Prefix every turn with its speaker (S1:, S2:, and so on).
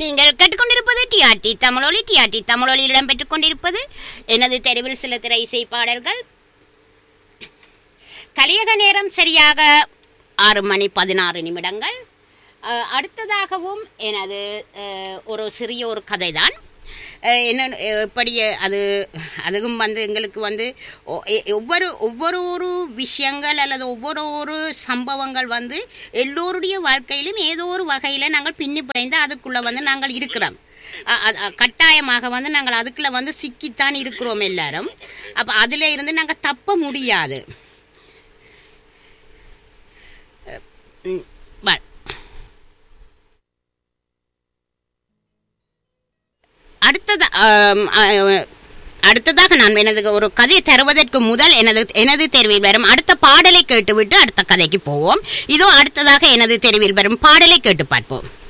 S1: நீங்கள் கேட்டுக்கொண்டிருப்பது டிஆர்டி தமிழொலி டிஆர்டி தமிழொலியில் இடம்பெற்றுக் கொண்டிருப்பது எனது தெருவில் சில திரை இசை பாடல்கள் கலியக நேரம் சரியாக ஆறு மணி பதினாறு நிமிடங்கள் அஹ், அடுத்ததாகவும் எனது அஹ், ஒரு சிறிய ஒரு கதை தான் என்ன எப்படி அது அதுவும் வந்து எங்களுக்கு வந்து ஒ- எ- ஒவ்வொரு ஒவ்வொரு ஒரு விஷயங்கள் அல்லது ஒவ்வொரு ஒரு சம்பவங்கள் வந்து எல்லோருடைய வாழ்க்கையிலும் ஏதோ ஒரு வகையில் நாங்கள் பின்னி பிணைந்து அதுக்குள்ளே வந்து நாங்கள் இருக்கிறோம் அ- அ- அ- கட்டாயமாக வந்து நாங்கள் அதுக்குள்ளே வந்து சிக்கித்தான் இருக்கிறோம் எல்லாரும் அப்போ அதில் இருந்து நாங்கள் தப்ப முடியாது ம், ப- அடுத்ததா ஆம், ஆ, அடுத்ததாக நான் எனது ஒரு கதை தருவதற்கு முதல் எனது எனது தெருவில் வரும் அடுத்த பாடலை கேட்டுவிட்டு அடுத்த கதைக்கு போவோம் இதோ அடுத்ததாக எனது தெருவில் வரும் பாடலை கேட்டு பார்ப்போம்